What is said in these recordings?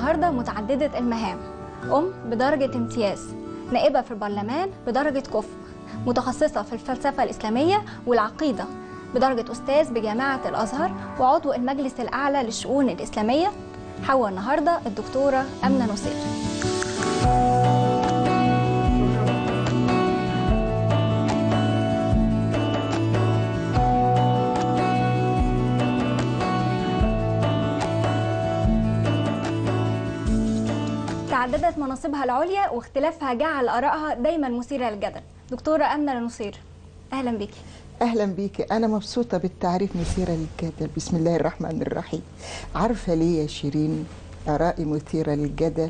النهارده متعددة المهام أم بدرجة امتياز نائبة في البرلمان بدرجة كفء متخصصة في الفلسفة الإسلامية والعقيدة بدرجة أستاذ بجامعة الأزهر وعضو المجلس الأعلى للشؤون الإسلامية حوا النهارده الدكتورة أمنة نصير تعددت مناصبها العليا واختلافها جعل آرائها دايما مثيرة للجدل دكتورة أمنة نصير أهلا بيكي اهلا بيكي انا مبسوطه بالتعريف مثيره للجدل بسم الله الرحمن الرحيم عارفه ليه يا شيرين ارائي مثيره للجدل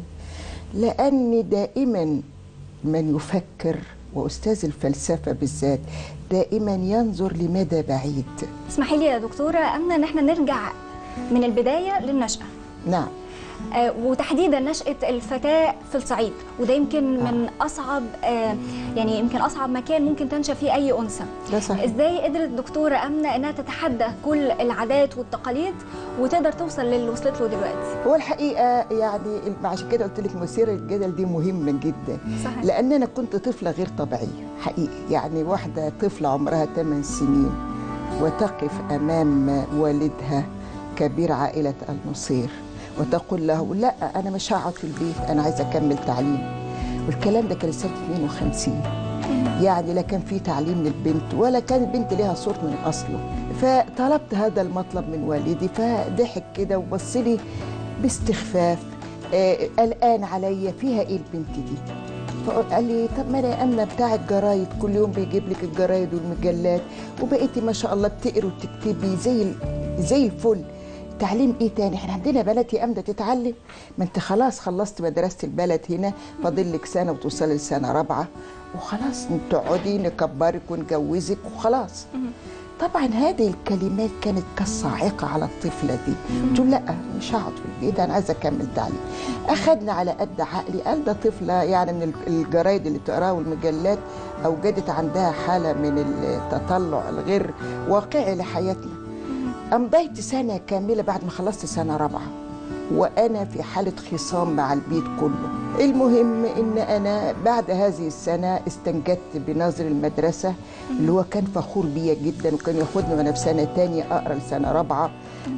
لان دائما من يفكر واستاذ الفلسفه بالذات دائما ينظر لمدى بعيد اسمحي لي يا دكتورة أمنة إن احنا نرجع من البداية للنشأة نعم آه، وتحديدا نشأة الفتاة في الصعيد وده يمكن من أصعب آه، يعني يمكن أصعب مكان ممكن تنشأ فيه أي أنثى ده صحيح ازاي قدرت الدكتورة أمنة إنها تتحدى كل العادات والتقاليد وتقدر توصل للي وصلت له دلوقتي هو الحقيقه يعني عشان كده قلت لك مثيره للجدل دي مهمه جدا صحيح لان انا كنت طفله غير طبيعيه حقيقي يعني واحده طفله عمرها 8 سنين وتقف امام والدها كبير عائله النصير وتقول له لا انا مش هقعد في البيت انا عايزه اكمل تعليم والكلام ده كان سنه 52 يعني لا كان في تعليم للبنت ولا كان البنت لها صوت من اصله فطلبت هذا المطلب من والدي فضحك كده وبص لي باستخفاف آه، قلقان عليا فيها ايه البنت دي فقال لي طب ما انا امنه بتاع الجرايد كل يوم بيجيب لك الجرايد والمجلات وبقيتي ما شاء الله بتقري وتكتبي زي ال- زي الفل تعليم ايه تاني احنا عندنا بنات يا امنه تتعلم ما انت خلاص خلصت مدرسه البلد هنا فاضل لك سنه وتوصلي لسنه رابعه وخلاص تقعدي نكبرك ونجوزك وخلاص طبعا هذه الكلمات كانت كالصاعقه على الطفله دي قلت له لا مش هقعد في البيت انا عايزه اكمل تعليم اخذنا على قد عقلي قال ده طفله يعني من الجرايد اللي بتقراها والمجلات اوجدت عندها حاله من التطلع الغير واقعي لحياتنا أمضيت سنة كاملة بعد ما خلصت سنة رابعة وأنا في حالة خصام مع البيت كله المهم إن أنا بعد هذه السنة استنجدت بناظر المدرسة اللي هو كان فخور بيا جدا وكان ياخدني وأنا في سنة تانية أقرأ لسنة رابعة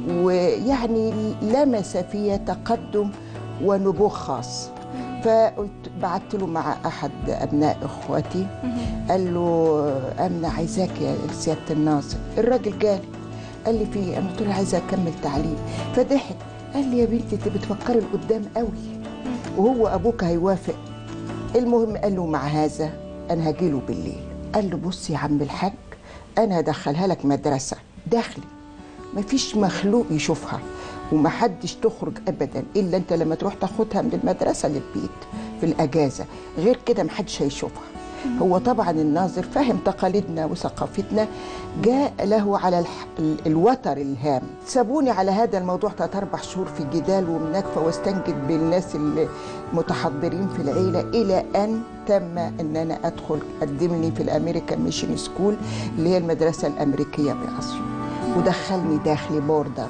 ويعني لمس فيا تقدم ونبوغ خاص فقلت بعت له مع أحد أبناء إخواتي قال له أمنة عايزاك يا سيادة الناظر الراجل جالي قال لي في إيه؟ انا قلت له عايزه اكمل تعليم فضحك قال لي يا بنتي انت بتفكري لقدام قوي وهو ابوك هيوافق المهم قال له مع هذا انا هجي له بالليل قال له بص يا عم الحاج انا هدخلها لك مدرسه داخلي مفيش مخلوق يشوفها ومحدش تخرج ابدا الا انت لما تروح تاخدها من المدرسه للبيت في الاجازه غير كده محدش هيشوفها هو طبعا الناظر فاهم تقاليدنا وثقافتنا جاء له على الح... ال- الوتر الهام سابوني على هذا الموضوع ثلاث اربع شهور في جدال ومناكفه واستنجد بالناس المتحضرين في العيله الى ان تم ان انا ادخل قدمني في الامريكان ميشن سكول اللي هي المدرسه الامريكيه باسيو ودخلني داخلي بوردر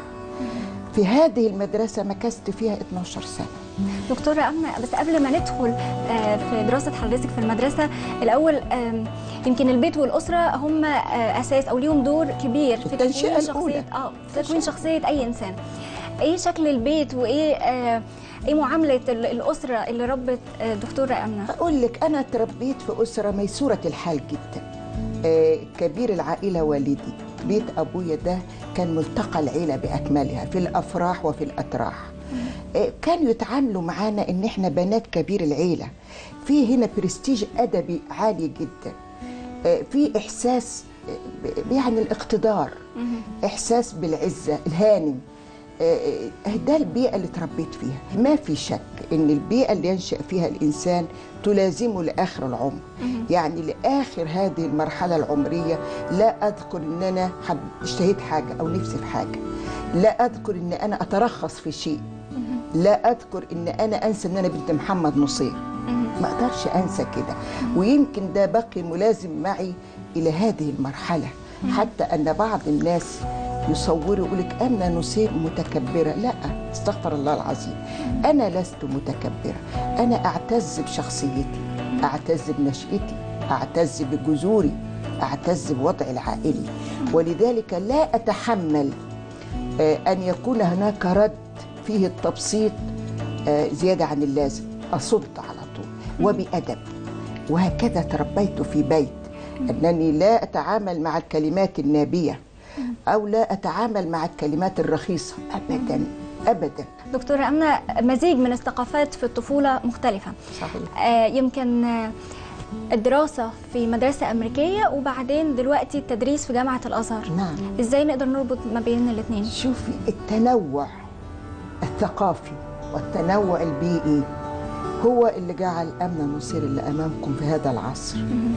في هذه المدرسه مكثت فيها 12 سنه دكتورة أمنة بس قبل ما ندخل آه، في دراسة حضرتك في المدرسة الأول آم، يمكن البيت والأسرة هم آه، أساس أو ليهم دور كبير في التنشئة تكوين الأولى. شخصية اه في تكوين شخصية أي إنسان إيه شكل البيت وإيه آه، إيه معاملة ال- الأسرة اللي ربت آه، دكتورة أمنة؟ أقول لك أنا تربيت في أسرة ميسورة الحال جدا آه، كبير العائلة والدي بيت أبويا ده كان ملتقى العيلة بأكملها في الأفراح وفي الأتراح آه، كانوا يتعاملوا معانا إن إحنا بنات كبير العيلة في هنا برستيج أدبي عالي جدا آه، في إحساس آه، ب- يعني الاقتدار إحساس بالعزة الهانم آه، آه، ده البيئة اللي تربيت فيها ما في شك إن البيئة اللي ينشأ فيها الإنسان تلازمه لآخر العمر يعني لآخر هذه المرحلة العمرية لا أذكر إن أنا حب اشتهيت حاجة أو نفسي في حاجة لا أذكر إن أنا أترخص في شيء لا أذكر إن أنا أنسى إن أنا بنت محمد نصير ما أقدرش أنسى كده ويمكن ده بقي ملازم معي إلى هذه المرحلة حتى أن بعض الناس يصوروا يقول لك انا نصير متكبره لا استغفر الله العظيم انا لست متكبره انا اعتز بشخصيتي اعتز بنشأتي اعتز بجذوري اعتز بوضعي العائلي ولذلك لا اتحمل آه، ان يكون هناك رد فيه التبسيط آه، زياده عن اللازم اصد على طول وبادب وهكذا تربيت في بيت انني لا اتعامل مع الكلمات النابيه او لا اتعامل مع الكلمات الرخيصه ابدا ابدا دكتورة أمنة مزيج من الثقافات في الطفولة مختلفة صحيح آه، يمكن آه، الدراسة في مدرسة أمريكية وبعدين دلوقتي التدريس في جامعة الأزهر نعم إزاي نقدر نربط ما بين الاثنين؟ شوفي التنوع الثقافي والتنوع البيئي هو اللي جعل أمن نصير اللي أمامكم في هذا العصر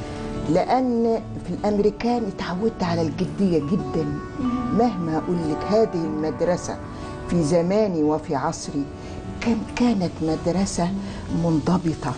لأن في الأمريكان اتعودت على الجدية جدا مهما أقول لك هذه المدرسة في زماني وفي عصري كان كانت مدرسة منضبطة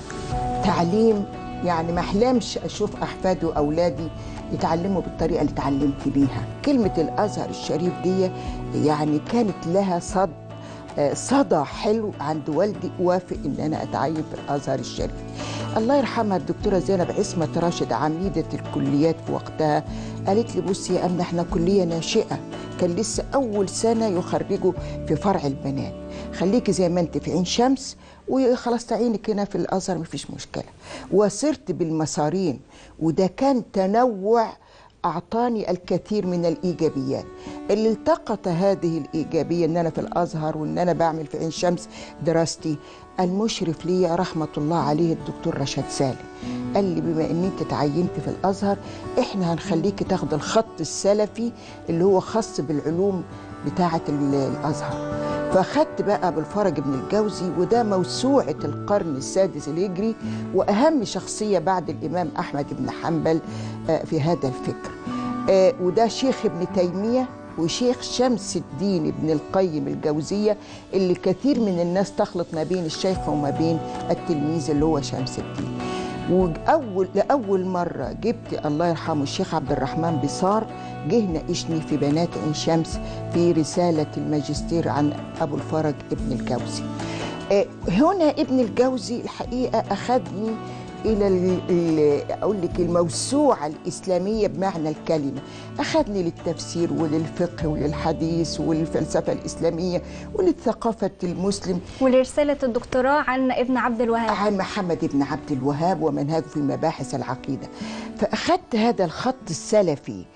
تعليم يعني ما احلمش اشوف احفادي واولادي يتعلموا بالطريقه اللي اتعلمت بيها كلمه الازهر الشريف دي يعني كانت لها صد آه، صدى حلو عند والدي وافق ان انا اتعين في الازهر الشريف الله يرحمها الدكتوره زينب عصمت راشد عميده الكليات في وقتها قالت لي بصي يا امنه احنا كليه ناشئه كان لسه اول سنه يخرجوا في فرع البنات خليكي زي ما انت في عين شمس وخلاص تعينك هنا في الازهر مفيش مشكله وسرت بالمسارين وده كان تنوع اعطاني الكثير من الايجابيات اللي التقط هذه الايجابيه ان انا في الازهر وان انا بعمل في عين شمس دراستي المشرف لي رحمه الله عليه الدكتور رشاد سالم قال لي بما ان انت تعينت في الازهر احنا هنخليكي تاخد الخط السلفي اللي هو خاص بالعلوم بتاعه ال- الازهر فاخدت بقى بالفرج بن الجوزي وده موسوعه القرن السادس الهجري واهم شخصيه بعد الامام احمد بن حنبل آه، في هذا الفكر آه، وده شيخ ابن تيميه وشيخ شمس الدين ابن القيم الجوزيه اللي كثير من الناس تخلط ما بين الشيخ وما بين التلميذ اللي هو شمس الدين واول لاول مره جبت الله يرحمه الشيخ عبد الرحمن بصار جه ناقشني في بنات عين شمس في رساله الماجستير عن ابو الفرج ابن الجوزي آه، هنا ابن الجوزي الحقيقه اخذني الى ال- ال- اقول لك الموسوعه الاسلاميه بمعنى الكلمه اخذني للتفسير وللفقه وللحديث وللفلسفه الاسلاميه وللثقافه المسلم ولرسالة الدكتوراه عن ابن عبد الوهاب عن محمد بن عبد الوهاب ومنهجه في مباحث العقيدة فأخذت هذا الخط السلفي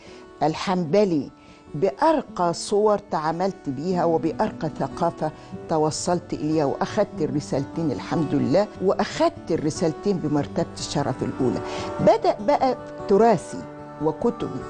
الحنبلي بأرقى صور تعاملت بيها وبأرقى ثقافة توصلت إليها وأخذت الرسالتين الحمد لله وأخذت الرسالتين بمرتبة الشرف الأولى بدأ بقى تراثي وكتبي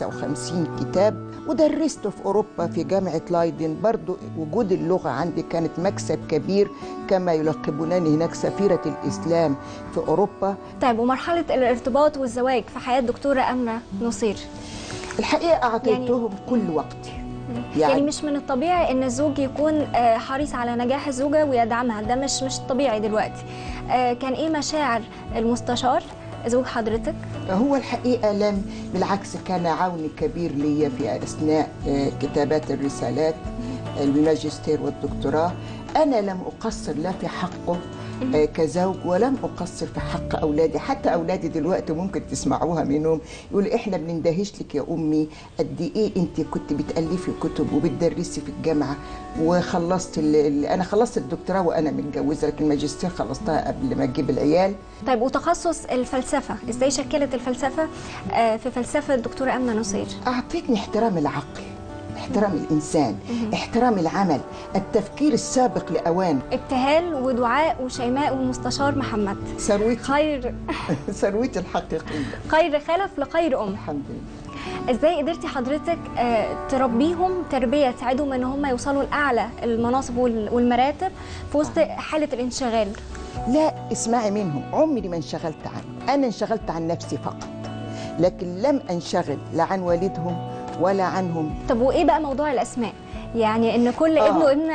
55 كتاب ودرست في أوروبا في جامعة لايدن برضو وجود اللغة عندي كانت مكسب كبير كما يلقبونني هناك سفيرة الإسلام في أوروبا طيب ومرحلة الارتباط والزواج في حياة دكتورة أمنة نصير الحقيقة أعطيتهم كل وقتي يعني, يعني مش من الطبيعي ان الزوج يكون آه، حريص على نجاح الزوجه ويدعمها ده مش مش طبيعي دلوقتي آه، كان ايه مشاعر المستشار زوج حضرتك هو الحقيقة لم بالعكس كان عون كبير لي في أثناء آه، كتابات الرسالات الماجستير والدكتوراه أنا لم أقصر لا في حقه آه، كزوج ولم أقصر في حق أولادي حتى أولادي دلوقتي ممكن تسمعوها منهم يقولوا إحنا بنندهش لك يا أمي قد إيه أنت كنت بتألفي كتب وبتدرسي في الجامعة وخلصت ال- ال- أنا خلصت الدكتوراه وأنا متجوزة لكن الماجستير خلصتها قبل ما أجيب العيال طيب وتخصص الفلسفه ازاي شكلت الفلسفه آه، في فلسفه الدكتوره امنه نصير أعطتني احترام العقل احترام الإنسان احترام العمل التفكير السابق لأوان ابتهال ودعاء وشيماء والمستشار محمد ثروتي خير ثروتي الحقيقية خير خلف لخير ام الحمد لله ازاي قدرتي حضرتك آه، تربيهم تربيه تساعدهم ان هم يوصلوا لاعلى المناصب وال- والمراتب في وسط حاله الانشغال لا اسمعي منهم عمري ما انشغلت عنه أنا انشغلت عن نفسي فقط لكن لم أنشغل لا عن والدهم ولا عنهم طب وايه بقى موضوع الاسماء يعني ان كل آه. ابن وابنه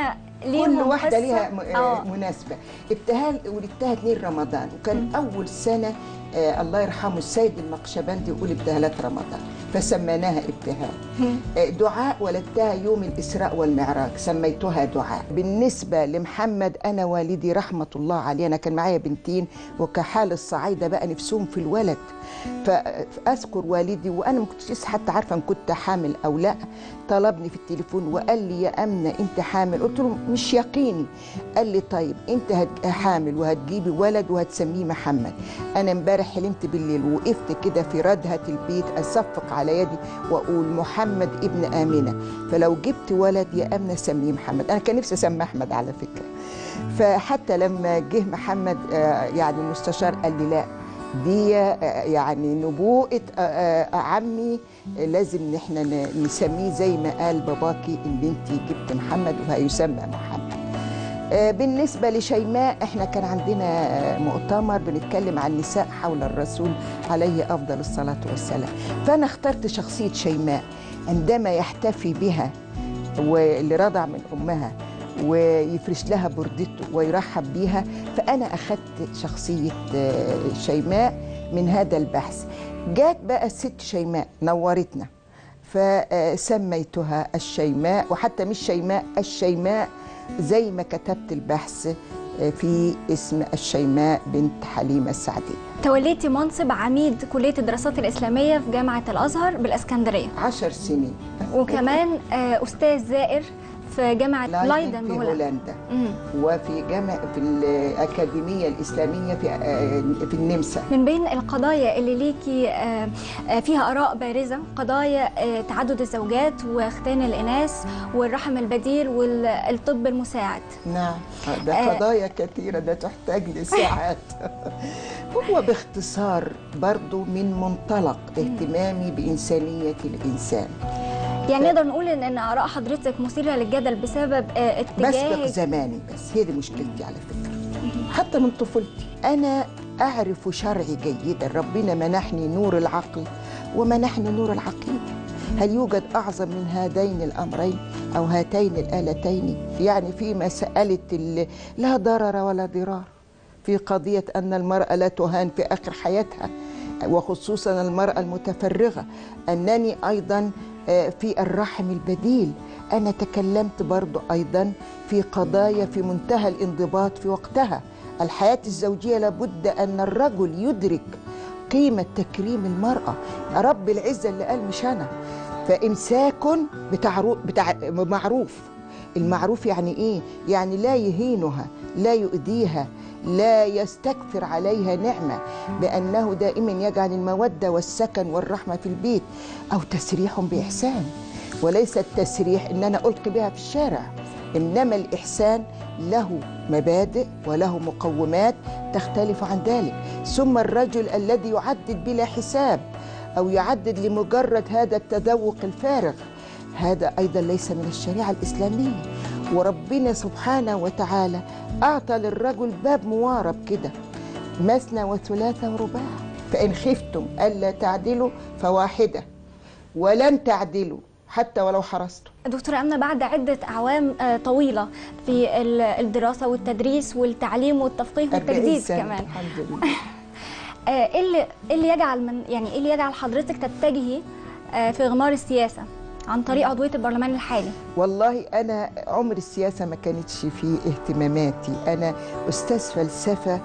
ليهم كل واحده قصة. ليها م- آه. آه. مناسبه ابتهال ولدتها 2 رمضان وكان اول سنه آه الله يرحمه السيد المقشبندي يقول ابتهالات رمضان فسميناها ابتهال آه دعاء ولدتها يوم الاسراء والمعراج سميتها دعاء بالنسبه لمحمد انا والدي رحمه الله عليه انا كان معايا بنتين وكحال الصعايده بقى نفسهم في الولد فاذكر والدي وانا ما كنتش لسه حتى عارفه ان كنت حامل او لا طلبني في التليفون وقال لي يا امنه انت حامل قلت له مش يقيني قال لي طيب انت هت- حامل وهتجيبي ولد وهتسميه محمد انا امبارح حلمت بالليل وقفت كده في ردهه البيت اصفق على يدي واقول محمد ابن امنه فلو جبت ولد يا امنه سميه محمد انا كان نفسي اسمي احمد على فكره فحتى لما جه محمد آه، يعني المستشار قال لي لا دي آه، يعني نبوءة آه، آه، عمي آه، لازم ان احنا ن- نسميه زي ما قال باباكي ان انت جبت محمد وهيسمى محمد آه، بالنسبة لشيماء احنا كان عندنا آه، مؤتمر بنتكلم عن النساء حول الرسول عليه أفضل الصلاة والسلام فأنا اخترت شخصية شيماء عندما يحتفي بها واللي رضع من أمها ويفرش لها بردته ويرحب بيها فأنا أخذت شخصية آه، شيماء من هذا البحث جات بقى الست شيماء نورتنا فسميتها الشيماء وحتى مش شيماء الشيماء زي ما كتبت البحث في اسم الشيماء بنت حليمة السعدية توليتي منصب عميد كلية الدراسات الإسلامية في جامعة الأزهر بالأسكندرية عشر سنين وكمان آه، أستاذ زائر في جامعة لايدن في بهولندا هولندا مم. وفي جامعة في الأكاديمية الإسلامية في آه، في النمسا من بين القضايا اللي ليكي آه، آه، فيها آراء بارزة قضايا آه، تعدد الزوجات واختان الإناث والرحم البديل والطب المساعد نعم ده آه. قضايا كثيرة ده تحتاج لساعات هو باختصار برضو من منطلق اهتمامي بإنسانية الإنسان يعني نقدر نقول إن إن آراء حضرتك مثيرة للجدل بسبب آه، بسبق اتجاه زماني بس هي دي مشكلتي على فكرة حتى من طفولتي أنا أعرف شرعي جيدا ربنا منحني نور العقل ومنحني نور العقيدة هل يوجد أعظم من هذين الأمرين أو هاتين الآلتين يعني في مسألة ال- لا ضرر ولا ضرار في قضية أن المرأة لا تهان في آخر حياتها وخصوصا المرأة المتفرغة أنني أيضا آه، في الرحم البديل أنا تكلمت برضو أيضا في قضايا في منتهى الانضباط في وقتها الحياة الزوجية لابد أن الرجل يدرك قيمة تكريم المرأة رب العزة اللي قال مش أنا فإمساك بتعرو بتاع معروف المعروف يعني إيه؟ يعني لا يهينها لا يؤذيها لا يستكثر عليها نعمة بأنه دائما يجعل المودة والسكن والرحمة في البيت أو تسريح بإحسان وليس التسريح إن أنا ألقي بها في الشارع إنما الإحسان له مبادئ وله مقومات تختلف عن ذلك ثم الرجل الذي يعدد بلا حساب أو يعدد لمجرد هذا التذوق الفارغ هذا أيضا ليس من الشريعة الإسلامية وربنا سبحانه وتعالى أعطى للرجل باب موارب كده مثنى وثلاثة ورباع فإن خفتم ألا تعدلوا فواحدة ولن تعدلوا حتى ولو حرصتم دكتورة أمنة بعد عدة أعوام آه، طويلة في ال- الدراسة والتدريس والتعليم والتفقيه 40 والتجديد سنة كمان الحمد لله آه، ايه اللي إيه اللي يجعل من يعني ايه اللي يجعل حضرتك تتجهي آه، في غمار السياسة عن طريق عضوية البرلمان الحالي والله أنا عمر السياسة ما كانتش في اهتماماتي أنا أستاذ فلسفة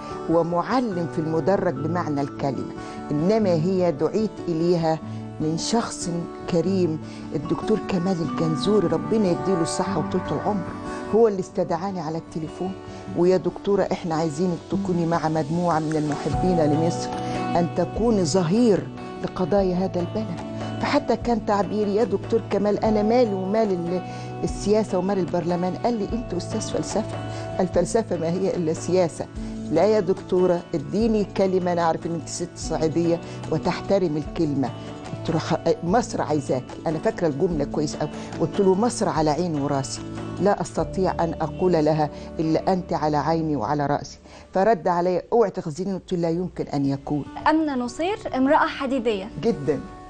ومعلم في المدرج بمعنى الكلمة إنما هي دعيت إليها من شخص كريم الدكتور كمال الجنزوري ربنا يديله الصحة وطولة العمر هو اللي استدعاني على التليفون ويا دكتورة احنا عايزينك تكوني مع مجموعة من المحبين لمصر أن تكوني ظهير لقضايا هذا البلد فحتى كان تعبيري يا دكتور كمال انا مالي ومال ال- السياسه ومال البرلمان قال لي انت استاذ فلسفه الفلسفه ما هي الا سياسه لا يا دكتوره اديني كلمه انا اعرف ان انت ست صعيديه وتحترم الكلمه قلت له خ- مصر عايزاك انا فاكره الجمله كويس قوي قلت له مصر على عيني وراسي لا استطيع ان اقول لها الا انت على عيني وعلى راسي فرد علي اوعي تخزيني قلت له لا يمكن ان يكون أمنة نصير امرأة حديدية جدا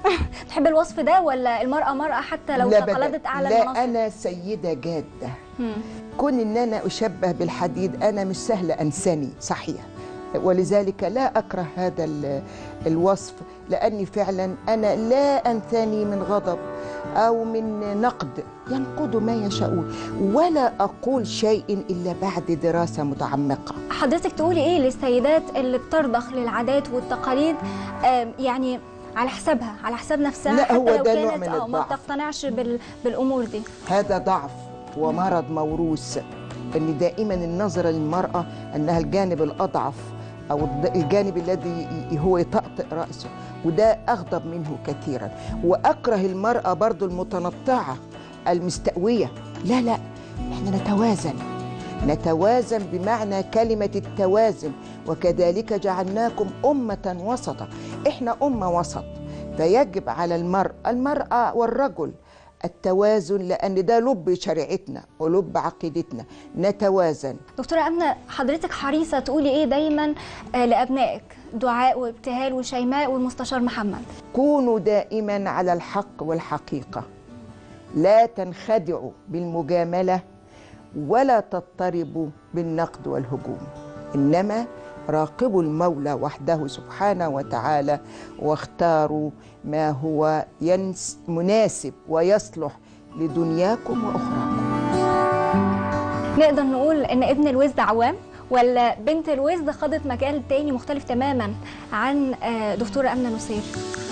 تحب الوصف ده ولا المرأة مرأة حتى لو لا بدأ. تقلدت أعلى لا المناصب؟ انا سيده جاده مم. كون ان انا اشبه بالحديد انا مش سهل انساني صحيح ولذلك لا اكره هذا ال- الوصف لاني فعلا انا لا انثني من غضب او من نقد ينقدوا ما يشاءون ولا اقول شيء الا بعد دراسه متعمقه حضرتك تقولي ايه للسيدات اللي بترضخ للعادات والتقاليد آم، يعني على حسابها على حساب نفسها لا، حتى هو لو ده نوع كانت من اه ما الضعف. بتقتنعش بال... بالامور دي هذا ضعف ومرض موروث ان دائما النظره للمراه انها الجانب الاضعف او الض- الجانب الذي ي- هو يطأطئ راسه وده اغضب منه كثيرا واكره المراه برضو المتنطعه المستأويه لا لا احنا نتوازن نتوازن بمعنى كلمة التوازن وكذلك جعلناكم أمة وسطا احنا أمة وسط فيجب على المرأة المرأة والرجل التوازن لأن ده لب شريعتنا ولب عقيدتنا نتوازن دكتورة أمنة حضرتك حريصة تقولي ايه دايما آه، لأبنائك دعاء وابتهال وشيماء والمستشار محمد كونوا دائما على الحق والحقيقة لا تنخدعوا بالمجاملة ولا تضطربوا بالنقد والهجوم إنما راقبوا المولى وحده سبحانه وتعالى واختاروا ما هو ينس مناسب ويصلح لدنياكم وأخراكم نقدر نقول ان ابن الوزد عوام ولا بنت الوزد خاضت مجال تاني مختلف تماما عن آه، دكتورة أمنة نصير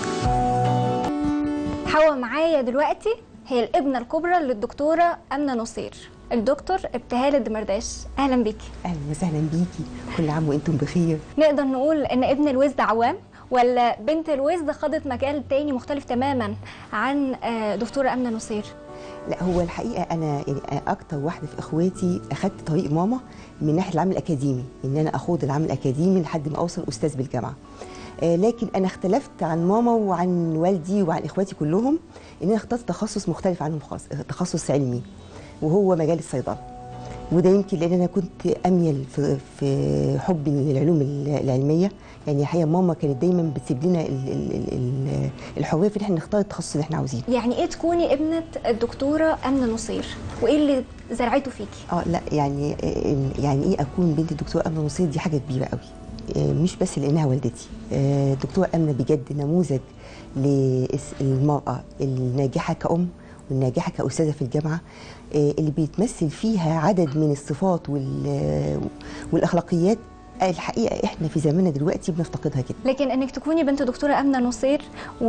حوا معايا دلوقتي هي الابنة الكبرى للدكتورة أمنة نصير الدكتور ابتهال الدمرداش أهلا بيكي اهلا وسهلا بيكي كل عام وانتم بخير نقدر نقول ان ابن الوزد عوام ولا بنت الوزد خاضت مجال تاني مختلف تماما عن آه، دكتورة أمنة نصير لا هو الحقيقه انا يعني أنا اكتر واحده في اخواتي اخدت طريق ماما من ناحيه العمل الاكاديمي ان انا اخوض العمل الاكاديمي لحد ما اوصل استاذ بالجامعه آه، لكن انا اختلفت عن ماما وعن والدي وعن اخواتي كلهم ان انا اخترت تخصص مختلف عنهم خالص تخصص علمي وهو مجال الصيدله وده يمكن لان انا كنت اميل في, في حبي للعلوم العلميه يعني الحقيقه ماما كانت دايما بتسيب لنا ال- ال- ال- ال- الحريه في ان احنا نختار التخصص اللي احنا عاوزينه يعني ايه تكوني ابنة الدكتورة أمنة نصير وايه اللي زرعته فيكي اه لا يعني يعني ايه اكون بنت الدكتور امنه نصير دي حاجه كبيره قوي آه، مش بس لانها والدتي آه، الدكتوره امنه بجد نموذج للمراه الناجحه كأم والناجحه كأستاذه في الجامعه آه، اللي بيتمثل فيها عدد من الصفات وال- والاخلاقيات الحقيقه احنا في زماننا دلوقتي بنفتقدها جدا لكن انك تكوني بنت دكتورة أمنة نصير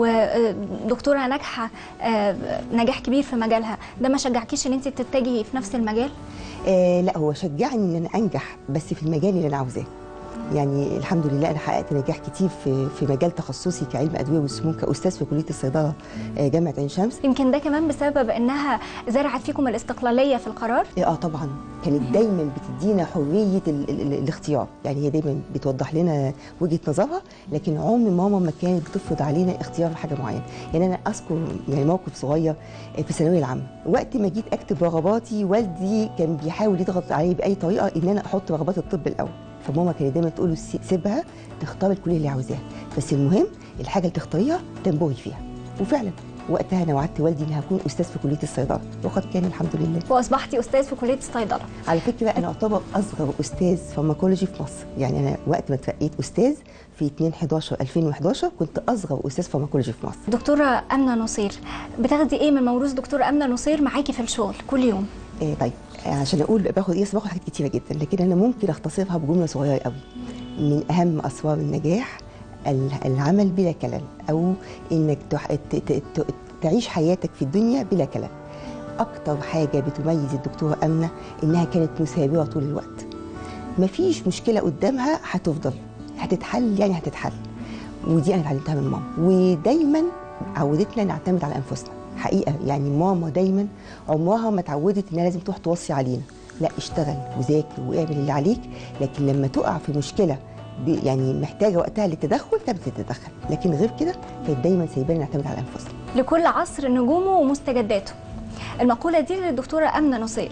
ودكتورة ناجحة آه، نجاح كبير في مجالها ده ما شجعكيش ان انت تتجهي في نفس المجال آه لا هو شجعني ان انا انجح بس في المجال اللي انا عاوزاه يعني الحمد لله انا حققت نجاح كتير في في مجال تخصصي كعلم ادويه والسموم كاستاذ في كليه الصيدله آه، جامعه عين شمس يمكن ده كمان بسبب انها زرعت فيكم الاستقلالية في القرار اه طبعا كانت دايما بتدينا حريه ال ال ال الاختيار يعني هي دايما بتوضح لنا وجهه نظرها لكن عمر ماما ما كانت بتفرض علينا اختيار حاجه معينه يعني انا اذكر يعني موقف صغير آه، في الثانويه العامه وقت ما جيت اكتب رغباتي والدي كان بيحاول يضغط علي باي طريقه ان انا احط رغبات الطب الاول فماما كانت دايما تقول له "سي- سيبها تختار الكليه اللي عاوزاها بس المهم الحاجه اللي تختاريها تنبغي فيها وفعلا وقتها انا وعدت والدي اني هكون استاذ في كليه الصيدله وقد كان الحمد لله واصبحتي استاذ في كلية الصيدلة على فكره انا اعتبر اصغر استاذ فارماكولوجي في مصر يعني انا وقت ما اترقيت استاذ في 2 11 2011 كنت اصغر استاذ فارماكولوجي في مصر دكتورة أمنة نصير بتاخدي ايه من موروث دكتورة أمنة نصير معاكي في الشغل كل يوم آه طيب آه، عشان اقول باخد ايه أصل باخد حاجات كتيره جدا لكن انا ممكن اختصرها بجمله صغيره قوي من اهم اسرار النجاح ال- العمل بلا كلام او انك تح- ت- ت- ت- تعيش حياتك في الدنيا بلا كلام اكتر حاجه بتميز الدكتوره امنه انها كانت مثابره طول الوقت مفيش مشكله قدامها هتفضل هتتحل يعني هتتحل ودي انا اتعلمتها من ماما ودايما عودتنا نعتمد على انفسنا حقيقه يعني ماما دايما عمرها ما اتعودت انها لازم تروح توصي علينا لا اشتغل وذاكر واعمل اللي عليك لكن لما تقع في مشكله ب- يعني محتاجه وقتها للتدخل كانت تتدخل لكن غير كده كانت دايما سايبانا نعتمد على انفسنا لكل عصر نجومه ومستجداته المقولة دي للدكتورة أمنة نصير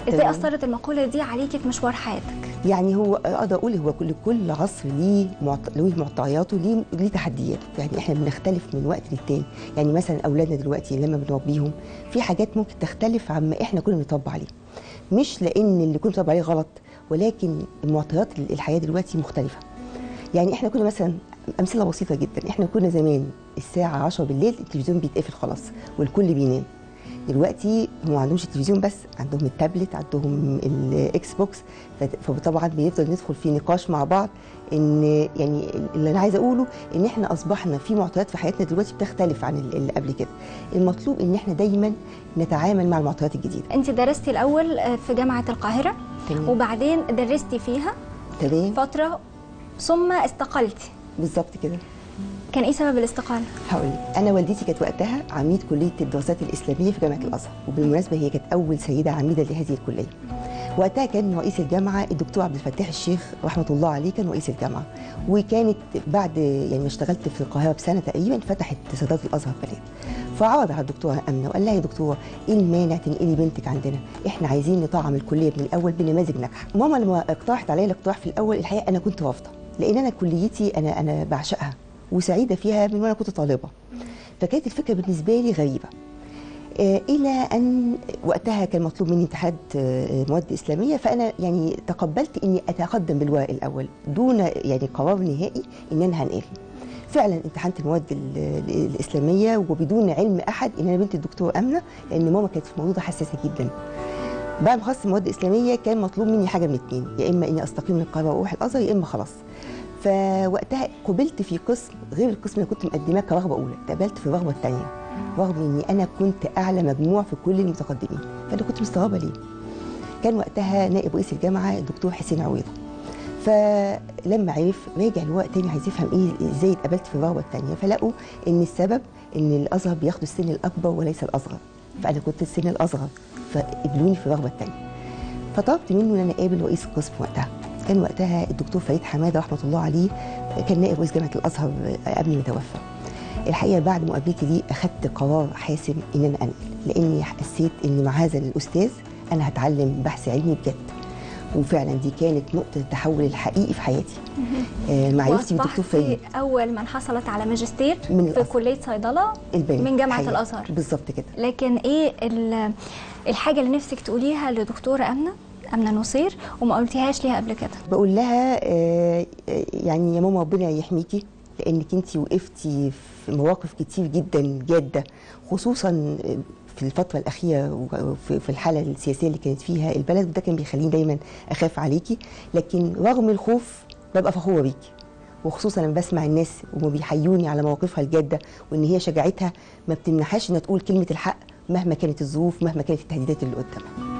ازاي تمام. اثرت المقوله دي عليكي في مشوار حياتك يعني هو اقدر اقول هو كل كل عصر ليه معط... له معطياته ليه ليه تحدياته يعني احنا بنختلف من وقت للتاني يعني مثلا اولادنا دلوقتي لما بنربيهم في حاجات ممكن تختلف عما احنا كنا بنطبق عليه مش لان اللي كنا بنطبق عليه غلط ولكن معطيات الحياه دلوقتي مختلفه يعني احنا كنا مثلا امثله بسيطه جدا احنا كنا زمان الساعه 10 بالليل التلفزيون بيتقفل خلاص والكل بينام دلوقتي هم ما عندهمش التلفزيون بس عندهم التابلت عندهم الاكس بوكس فت- فطبعا بنفضل ندخل في نقاش مع بعض ان يعني اللي انا عايزه اقوله ان احنا اصبحنا في معطيات في حياتنا دلوقتي بتختلف عن اللي قبل كده المطلوب ان احنا دايما نتعامل مع المعطيات الجديده انت درستي الاول آه، في جامعه القاهره تمام وبعدين درستي فيها تمام فتره ثم استقلتي بالظبط كده كان ايه سبب الاستقاله هقول لك. انا والدتي كانت وقتها عميد كليه الدراسات الاسلاميه في جامعه الازهر وبالمناسبه هي كانت اول سيده عميده لهذه الكليه وقتها كان رئيس الجامعه الدكتور عبد الفتاح الشيخ رحمه الله عليه كان رئيس الجامعه وكانت بعد يعني ما اشتغلت في القاهره بسنه تقريبا فتحت صيدله الازهر بلد فعرض على الدكتوره امنه وقال لها يا دكتوره ايه المانع تنقلي بنتك عندنا احنا عايزين نطعم الكليه من الاول بنماذج ناجحه ماما لما اقترحت عليا الاقتراح في الاول الحقيقه انا كنت رافضه لان انا كليتي انا انا بعشقها وسعيده فيها من وانا كنت طالبه فكانت الفكره بالنسبه لي غريبه آه، الى ان وقتها كان مطلوب مني امتحانات آه، مواد اسلاميه فانا يعني تقبلت اني اتقدم بالورق الاول دون يعني قرار نهائي ان انا هنقل فعلا امتحنت المواد ال- ال- الاسلاميه وبدون علم احد ان انا بنت الدكتور امنه لان ماما كانت في الموضوع ده حساسه جدا بعد ما خلصت المواد الاسلاميه كان مطلوب مني حاجه من اتنين يا اما اني استقيل من القاهره واروح الازهر يا اما خلاص فوقتها قبلت في قسم غير القسم اللي كنت مقدماه كرغبه اولى اتقبلت في الرغبه الثانيه رغم اني انا كنت اعلى مجموع في كل المتقدمين فانا كنت مستغربه ليه كان وقتها نائب رئيس الجامعه الدكتور حسين عويضه فلما عرف راجع الورق تاني عايز يفهم ايه ازاي اتقبلت في الرغبه الثانيه فلقوا ان السبب ان الازهر بياخدوا السن الاكبر وليس الاصغر فانا كنت السن الاصغر فقبلوني في الرغبه الثانيه فطلبت منه ان انا اقابل رئيس القسم وقتها كان وقتها الدكتور فريد حماده رحمه الله عليه كان نائب رئيس جامعه الازهر قبل ما يتوفى الحقيقه بعد مقابلتي ليه اخذت قرار حاسم ان انا انقل لاني حسيت ان مع هذا الاستاذ انا هتعلم بحث علمي بجد وفعلا دي كانت نقطه التحول الحقيقي في حياتي آه، معرفتي بالدكتور فريد واصبحتي اول من حصلت على ماجستير من في الأزهر. كليه صيدله البنك من جامعه حقيقي. الازهر بالظبط كده لكن ايه ال- الحاجه اللي نفسك تقوليها لدكتوره امنه امنه نصير وما قلتيهاش ليها قبل كده بقول لها آه، آه، يعني يا ماما ربنا يحميكي لانك انت وقفتي في مواقف كتير جدا جاده خصوصا في الفتره الاخيره وفي في الحاله السياسيه اللي كانت فيها البلد وده كان بيخليني دايما اخاف عليكي لكن رغم الخوف ببقى فخوره بيكي وخصوصا لما بسمع الناس وما بيحيوني على مواقفها الجاده وان هي شجاعتها ما بتمنحهاش انها تقول كلمه الحق مهما كانت الظروف مهما كانت التهديدات اللي قدامها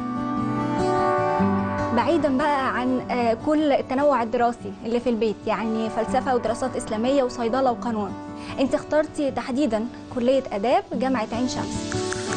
بعيدا بقى عن آه، كل التنوع الدراسي اللي في البيت يعني فلسفه ودراسات اسلاميه وصيدله وقانون انت اخترتي تحديدا كليه اداب جامعه عين شمس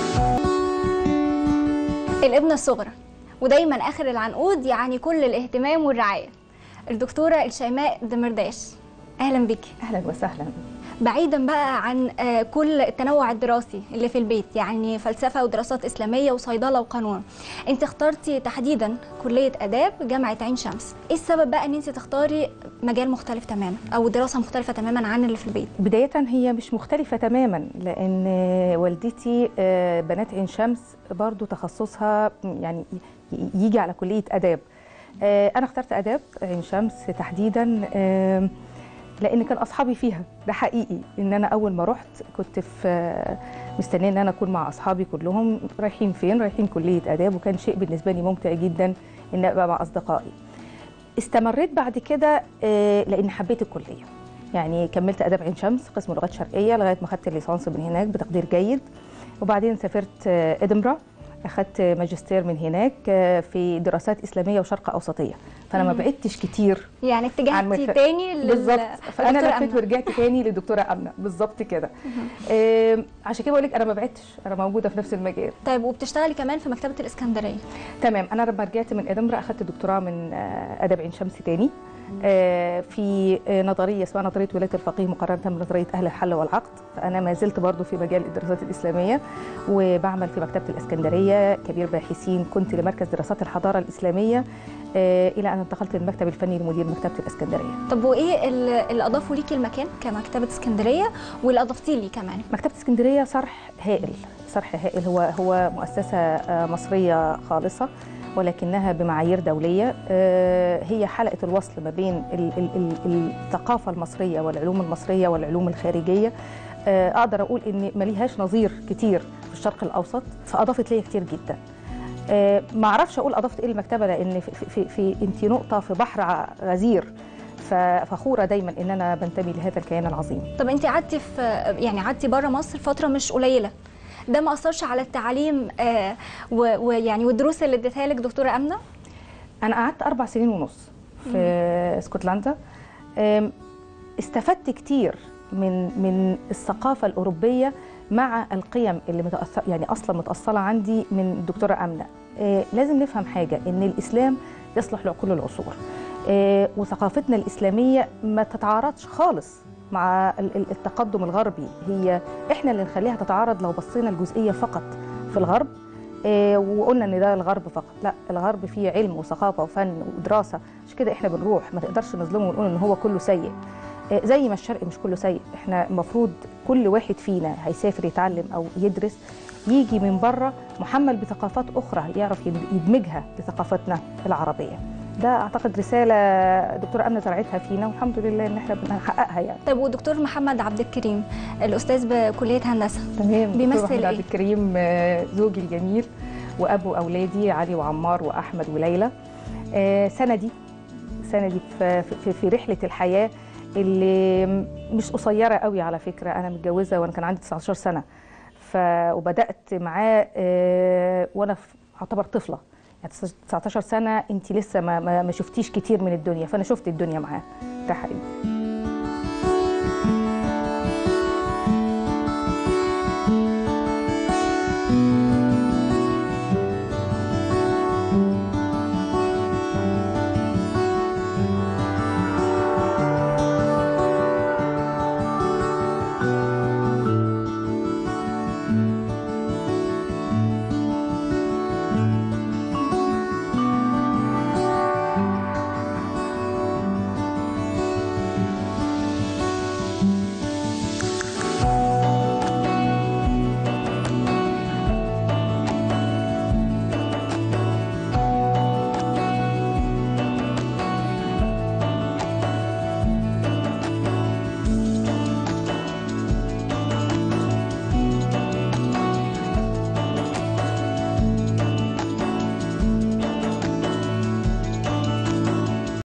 الابنه الصغرى ودايما اخر العنقود يعني كل الاهتمام والرعايه الدكتوره الشيماء دمرداش اهلا بيكي اهلا وسهلا بعيدا بقى عن آه، كل التنوع الدراسي اللي في البيت يعني فلسفه ودراسات اسلاميه وصيدله وقانون انت اخترتي تحديدا كليه اداب جامعه عين شمس ايه السبب بقى ان انت تختاري مجال مختلف تماما او دراسه مختلفه تماما عن اللي في البيت بداية هي مش مختلفة تماما لأن والدتي آه، بنات عين شمس برضو تخصصها يعني ي- يجي على كلية آداب آه، أنا اخترت آداب عين شمس تحديدا آه، لأن كان أصحابي فيها ده حقيقي إن أنا أول ما رحت كنت في آه، مستنية إن أنا أكون مع أصحابي كلهم رايحين فين رايحين كلية آداب وكان شيء بالنسبة لي ممتع جدا إن أبقى مع أصدقائي استمريت بعد كده آه، لأن حبيت الكلية يعني كملت اداب عين شمس قسم لغات شرقيه لغايه ما خدت الليسانس من هناك بتقدير جيد وبعدين سافرت آه، ادنبرا اخدت ماجستير من هناك آه، في دراسات اسلاميه وشرق اوسطيه فانا ما مم. بعدتش كتير يعني اتجهتي عن مت- تاني لل- بالظبط فانا لدكتورة لفيت أمنة. ورجعت تاني للدكتوره امنه بالظبط كده آه، عشان كده بقول لك انا ما بعدتش انا موجوده في نفس المجال طيب وبتشتغلي كمان في مكتبه الاسكندريه تمام انا لما رجعت من ادنبرا اخدت دكتوراه من آه، ادب عين شمس تاني آه، في آه، نظريه اسمها نظريه ولايه الفقيه مقارنه بنظريه اهل الحل والعقد فانا ما زلت برضو في مجال الدراسات الاسلاميه وبعمل في مكتبه الاسكندريه كبير باحثين كنت لمركز دراسات الحضاره الاسلاميه آه، الى ان انتقلت للمكتب الفني لمدير مكتبه الاسكندريه طب وايه ال- اللي اضافوا ليكي المكان كمكتبه اسكندريه واللي اضفتيه لي كمان مكتبة اسكندرية صرح هائل صرح هائل هو هو مؤسسة آه، مصرية خالصة ولكنها بمعايير دولية آه، هي حلقة الوصل ما بين ال- ال- ال- الثقافة المصرية والعلوم المصرية والعلوم الخارجية آه، أقدر أقول إن مليهاش نظير كتير في الشرق الأوسط فأضافت ليا كتير جدا آه، ما اعرفش اقول اضفت ايه للمكتبه لان في, في, في, في انت نقطه في بحر ع- غزير ففخوره دايما ان انا بنتمي لهذا الكيان العظيم طب انت قعدتي في يعني قعدتي بره مصر فتره مش قليله ده ما اثرش على التعليم آه، و- ويعني والدروس اللي اديتها لك دكتوره امنه انا قعدت اربع سنين ونص في اسكتلندا أم، استفدت كتير من من الثقافه الاوروبيه مع القيم اللي متأثر يعني اصلا متاصله عندي من الدكتوره امنه أه، لازم نفهم حاجه ان الاسلام يصلح لكل العصور أه، وثقافتنا الاسلاميه ما تتعارضش خالص مع ال- ال- التقدم الغربي هي احنا اللي نخليها تتعارض لو بصينا الجزئيه فقط في الغرب إيه، وقلنا ان ده الغرب فقط لا الغرب فيه علم وثقافه وفن ودراسه عشان كده احنا بنروح ما تقدرش نظلمه ونقول ان هو كله سيء إيه، زي ما الشرق مش كله سيء احنا المفروض كل واحد فينا هيسافر يتعلم او يدرس يجي من بره محمل بثقافات اخرى يعرف يد- يدمجها لثقافتنا العربيه ده اعتقد رساله دكتوره امنه زرعتها فينا والحمد لله ان احنا بنحققها يعني طيب ودكتور محمد عبد الكريم الاستاذ بكليه هندسه تمام دكتور بيمثل محمد عبد إيه؟ الكريم آه، زوجي الجميل وابو اولادي علي وعمار واحمد وليلى آه، سندي سندي في, في, في رحله الحياه اللي مش قصيره قوي على فكره انا متجوزه وانا كان عندي 19 سنه ف وبدات معاه آه، وانا في- اعتبر طفله يعني 19 سنه انت لسه ما, ما, ما شفتيش كتير من الدنيا فانا شفت الدنيا معاه ده حقيقي